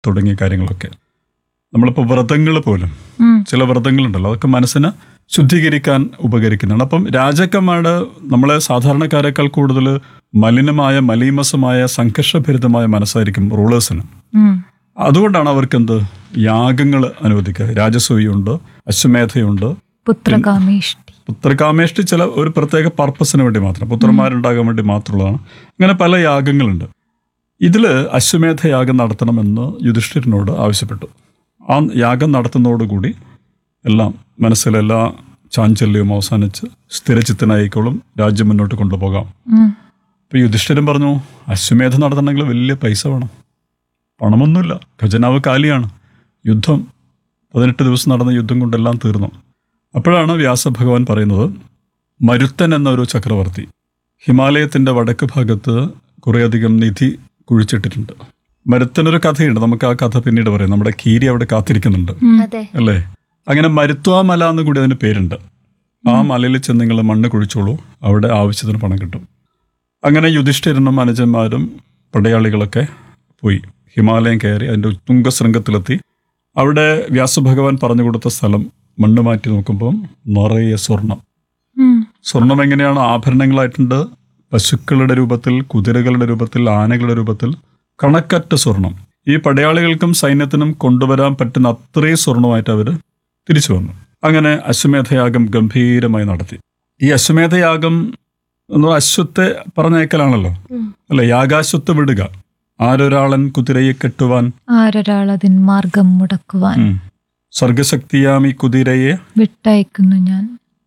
തുടങ്ങിയ കാര്യങ്ങളൊക്കെ നമ്മളിപ്പോൾ വ്രതങ്ങൾ പോലും ഉം. ചില വ്രതങ്ങളുണ്ടല്ലോ അതൊക്കെ മനസ്സിനെ ശുദ്ധീകരിക്കാൻ ഉപകരിക്കുന്നതാണ് അപ്പം രാജാക്കന്മാരുടെ നമ്മളെ സാധാരണക്കാരെക്കാൾ കൂടുതൽ മലിനമായ മലീമസമായ സംഘർഷഭരിതമായ മനസ്സായിരിക്കും റൂളേഴ്സിന് ഉം. അതുകൊണ്ടാണ് അവർക്ക് എന്ത് യാഗങ്ങൾ അനുവദിക്കുക രാജസൂയുണ്ട് അശ്വമേധയുണ്ട് പുത്രകാമേഷ്ടി പുത്രകാമേഷ്ടി ചില ഒരു പ്രത്യേക പർപ്പസിന് വേണ്ടി മാത്രം പുത്രന്മാരുണ്ടാകാൻ വേണ്ടി മാത്രമുള്ളതാണ് അങ്ങനെ പല യാഗങ്ങളുണ്ട് ഇതിൽ അശ്വമേധ യാഗം നടത്തണമെന്ന് യുധിഷ്ഠിരനോട് ആവശ്യപ്പെട്ടു ആ യാഗം നടത്തുന്നതോടുകൂടി എല്ലാം മനസ്സിലെല്ലാ ചാഞ്ചല്യവും അവസാനിച്ച് സ്ഥിരചിത്തനായിക്കോളും രാജ്യം മുന്നോട്ട് കൊണ്ടുപോകാം ഉം. അപ്പോൾ യുധിഷ്ഠിരൻ പറഞ്ഞു അശ്വമേധം നടത്തണമെങ്കിൽ വലിയ പൈസ വേണം പണമൊന്നുമില്ല ഖജനാവ് കാലിയാണ് യുദ്ധം പതിനെട്ട് ദിവസം നടന്ന യുദ്ധം കൊണ്ടെല്ലാം തീർന്നു അപ്പോഴാണ് വ്യാസഭഗവാൻ പറയുന്നത് മരുത്തൻ എന്നൊരു ചക്രവർത്തി ഹിമാലയത്തിൻ്റെ വടക്ക് ഭാഗത്ത് കുറേയധികം നിധി കുഴിച്ചിട്ടിട്ടുണ്ട് മരുത്തനൊരു കഥയുണ്ട് നമുക്ക് ആ കഥ പിന്നീട് പറയാം നമ്മുടെ കീരി അവിടെ കാത്തിരിക്കുന്നുണ്ട് അതെ അല്ലേ അങ്ങനെ മരുത്വാമല എന്ന് കൂടി അതിന് പേരുണ്ട് ആ മലയിൽ ചെന്ന് നിങ്ങൾ മണ്ണ് കുഴിച്ചോളൂ അവിടെ ആവശ്യത്തിന് പണം കിട്ടും അങ്ങനെ യുധിഷ്ഠിരനും അനുജന്മാരും പടയാളികളൊക്കെ പോയി ഹിമാലയം കയറി അതിൻ്റെ തുംഗശൃംഗത്തിലെത്തി അവിടെ വ്യാസഭഗവാൻ പറഞ്ഞു കൊടുത്ത സ്ഥലം മണ്ണ് മാറ്റി നോക്കുമ്പോൾ നിറയെ സ്വർണം ഉം. സ്വർണം എങ്ങനെയാണ് ആഭരണങ്ങളായിട്ടുണ്ട് പശുക്കളുടെ രൂപത്തിൽ കുതിരകളുടെ രൂപത്തിൽ ആനകളുടെ രൂപത്തിൽ കണക്കറ്റ സ്വർണം ഈ പടയാളികൾക്കും സൈന്യത്തിനും കൊണ്ടുവരാൻ പറ്റുന്ന അത്രയും സ്വർണമായിട്ട് അവർ തിരിച്ചു വന്നു അങ്ങനെ അശ്വമേധയാഗം ഗംഭീരമായി നടത്തി ഈ അശ്വമേധയാഗം എന്ന് പറഞ്ഞാൽ അശ്വത്തെ പറഞ്ഞേക്കലാണല്ലോ ഉം. അല്ലെ യാഗാശ്വത്ത് വിടുക ആരൊരാളൻ കുതിരയെ കെട്ടുവാൻ ആരൊരാൾ അതിൻ മാർഗം മുടക്കുവാൻ ഉം. സർഗശക്തിയാമി കുതിരയെ വിട്ടയക്കുന്നു ഞാൻ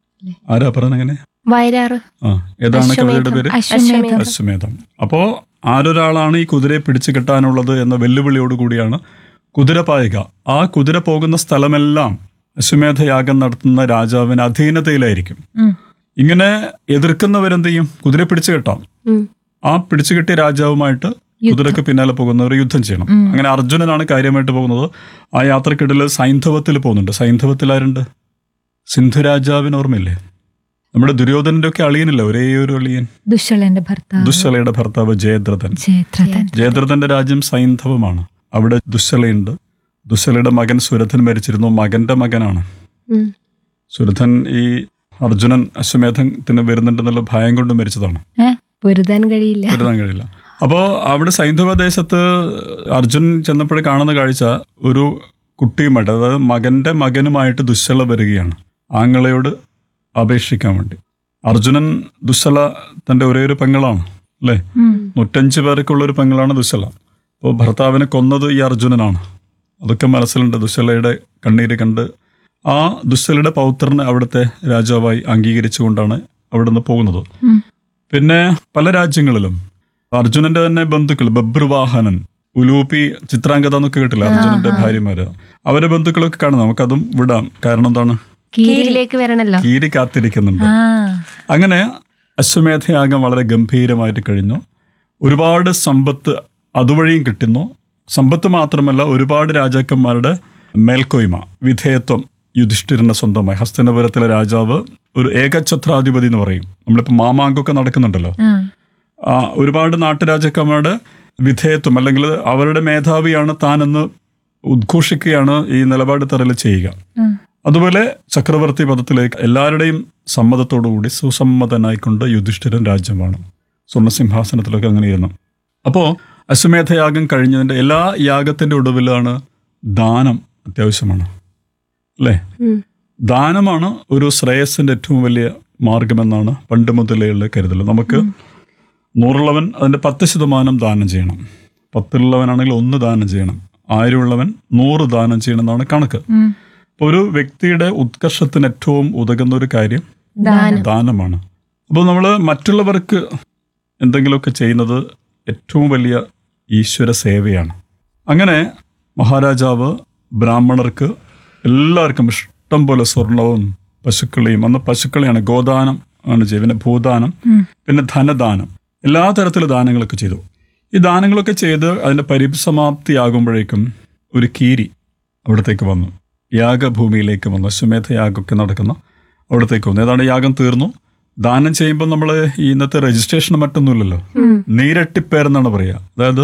ആരാ പറഞ്ഞങ്ങനെ വയലാറ് ആ ഏതാണ് കവിതയുടെ പേര് അശ്വമേധം അശ്വമേധം അപ്പോ ആരൊരാളാണ് ഈ കുതിരയെ പിടിച്ചു കെട്ടാനുള്ളത് എന്ന വെല്ലുവിളിയോട് കൂടിയാണ് കുതിര പായുക ആ കുതിര പോകുന്ന സ്ഥലമെല്ലാം അശ്വമേധ യാഗം നടത്തുന്ന രാജാവിന് അധീനതയിലായിരിക്കും ഉം. ഇങ്ങനെ എതിർക്കുന്നവരെന്ത് ചെയ്യും കുതിരയെ പിടിച്ചു കെട്ടാം ഉം. ആ പിടിച്ചു കെട്ടിയ രാജാവുമായിട്ട് കുതിരക്ക് പിന്നാലെ പോകുന്നവർ യുദ്ധം ചെയ്യണം അങ്ങനെ അർജുനനാണ് കാര്യമായിട്ട് പോകുന്നത് ആ യാത്രക്കിടയിൽ സൈന്ധവത്തിൽ പോകുന്നുണ്ട് സൈന്ധവത്തിൽ ആരുണ്ട് സിന്ധു രാജാവിന് ഓർമ്മയില്ലേ നമ്മുടെ ദുര്യോധനന്റെ ഒക്കെ അളിയനില്ല ഒരേ ഒരു അളിയൻ ദുശ്ശളന്റെ ഭർത്താവ് ദുശ്ശലയുടെ ഭർത്താവ് ജയദ്രഥൻ ജയദ്രഥൻ ജയദ്രഥന്റെ രാജ്യം സൈന്ധവമാണ് അവിടെ ദുശ്ശലയുണ്ട് ദുശ്ശലയുടെ മകൻ സുരഥൻ മരിച്ചിരുന്നു മകന്റെ മകനാണ് ഉം. സുരഥൻ ഈ അർജുനൻ അശ്വമേധത്തിന് വരുന്നുണ്ടെന്നുള്ള ഭയം കൊണ്ട് മരിച്ചതാണ് ഏ പൊരുതാൻ കഴിയില്ല കരുതാൻ കഴിയില്ല അപ്പോൾ അവിടെ സൈന്ധവ ദേശത്ത് അർജുൻ ചെന്നപ്പോഴേ കാണുന്ന കാഴ്ച ഒരു കുട്ടിയുമായിട്ട് അതായത് മകന്റെ മകനുമായിട്ട് ദുശ്ശല വരികയാണ് ആങ്ങളയോട് അപേക്ഷിക്കാൻ വേണ്ടി അർജുനൻ ദുശ്ശല തന്റെ ഒരേ ഒരു പെങ്ങളാണ് അല്ലേ ഉം. നൂറ്റഞ്ച് പേർക്കുള്ള ഒരു പെങ്ങളാണ് ദുശ്ശല അപ്പോൾ ഭർത്താവിനെ കൊന്നത് ഈ അർജുനനാണ് അതൊക്കെ മനസ്സിലുണ്ട് ദുശ്ശലയുടെ കണ്ണീര് കണ്ട് ആ ദുശ്ശലയുടെ പൗത്രനെ അവിടുത്തെ രാജാവായി അംഗീകരിച്ചുകൊണ്ടാണ് അവിടെ നിന്ന് പോകുന്നത് ഉം. പിന്നെ പല രാജ്യങ്ങളിലും അർജുനന്റെ തന്നെ ബന്ധുക്കൾ ബബ്രുവാഹനൻ ഉലൂപ്പി ചിത്രാംഗത എന്നൊക്കെ കേട്ടില്ല അർജുനന്റെ ഭാര്യമാര് അവരെ ബന്ധുക്കളൊക്കെ കാണും നമുക്കതും വിടാം കാരണം എന്താണ് കീഴിലേക്ക് വരണല്ലോ കീരി കാത്തിരിക്കുന്നുണ്ട് ആ അങ്ങനെ അശ്വമേധയാഗം വളരെ ഗംഭീരമായിട്ട് കഴിഞ്ഞു ഒരുപാട് സമ്പത്ത് അതുവഴിയും കിട്ടുന്നു സമ്പത്ത് മാത്രമല്ല ഒരുപാട് രാജാക്കന്മാരുടെ മേൽക്കോയ്മ വിധേയത്വം യുധിഷ്ഠിരന്റെ സ്വന്തമായി ഹസ്തനപുരത്തിലെ രാജാവ് ഒരു ഏകഛത്രാധിപതി എന്ന് പറയും നമ്മളിപ്പോൾ മാമാങ്കമൊക്കെ നടക്കുന്നുണ്ടല്ലോ ആ ആ, ഒരുപാട് നാട്ടുരാജാക്കന്മാരുടെ വിധേയത്വം അല്ലെങ്കിൽ അവരുടെ മേധാവിയാണ് താനെന്ന് ഉദ്ഘോഷിക്കുകയാണ് ഈ നിലപാട് തറൽ ചെയ്യുക ഉം. അതുപോലെ ചക്രവർത്തി പദത്തിലേക്ക് എല്ലാവരുടെയും സമ്മതത്തോടുകൂടി സുസമ്മതനായിക്കൊണ്ട് യുധിഷ്ഠിരൻ രാജ്യമാണ് സ്വർണ്ണസിംഹാസനത്തിലൊക്കെ അങ്ങനെ ഇരുന്നു അപ്പോൾ അശ്വമേധയാഗം കഴിഞ്ഞതിൻ്റെ എല്ലാ യാഗത്തിൻ്റെ ഒടുവിലാണ് ദാനം അത്യാവശ്യമാണ് അല്ലേ ഉം. ദാനമാണ് ഒരു ശ്രേയസിന്റെ ഏറ്റവും വലിയ മാർഗമെന്നാണ് പണ്ട് മുതലേയുള്ള കരുതൽ നമുക്ക് നൂറുള്ളവൻ അതിന്റെ പത്ത് ശതമാനം ദാനം ചെയ്യണം പത്തിലുള്ളവനാണെങ്കിൽ ഒന്ന് ദാനം ചെയ്യണം ആയിരമുള്ളവൻ നൂറ് ദാനം ചെയ്യണം എന്നാണ് കണക്ക് ഉം. അപ്പോൾ ഒരു വ്യക്തിയുടെ ഉത്കർഷത്തിന് ഏറ്റവും ഉതകുന്ന ഒരു കാര്യം ദാനം ദാനമാണ് അപ്പോൾ നമ്മൾ മറ്റുള്ളവർക്ക് എന്തെങ്കിലുമൊക്കെ ചെയ്യുന്നത് ഏറ്റവും വലിയ ഈശ്വര സേവയാണ് അങ്ങനെ മഹാരാജാവ് ബ്രാഹ്മണർക്ക് എല്ലാവർക്കും ഇഷ്ടം പോലെ സ്വർണവും പശുക്കളെയും അന്ന് പശുക്കളെയാണ് ഗോദാനം ആണ് ചെയ്തത് പിന്നെ ഭൂദാനം ഉം. പിന്നെ ധനദാനം എല്ലാ തരത്തിലുള്ള ദാനങ്ങളൊക്കെ ചെയ്തു ഈ ദാനങ്ങളൊക്കെ ചെയ്ത് അതിൻ്റെ പരിസമാപ്തിയാകുമ്പോഴേക്കും ഒരു കീരി അവിടത്തേക്ക് വന്നു യാഗഭൂമിയിലേക്ക് വന്നു അശ്വമേധ യാഗമൊക്കെ നടക്കുന്ന അവിടത്തേക്ക് വന്നു ഏതാണ്ട് യാഗം തീർന്നു ദാനം ചെയ്യുമ്പോൾ നമ്മൾ ഈ ഇന്നത്തെ രജിസ്ട്രേഷൻ മറ്റൊന്നുമില്ലല്ലോ ഉം. നീരട്ടിപ്പേരെന്നാണ് പറയുക അതായത്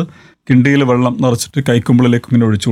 കിണ്ടിയിൽ വെള്ളം നിറച്ചിട്ട് കൈക്കുമ്പിളിലേക്ക് ഇങ്ങനെ ഒഴിച്ചു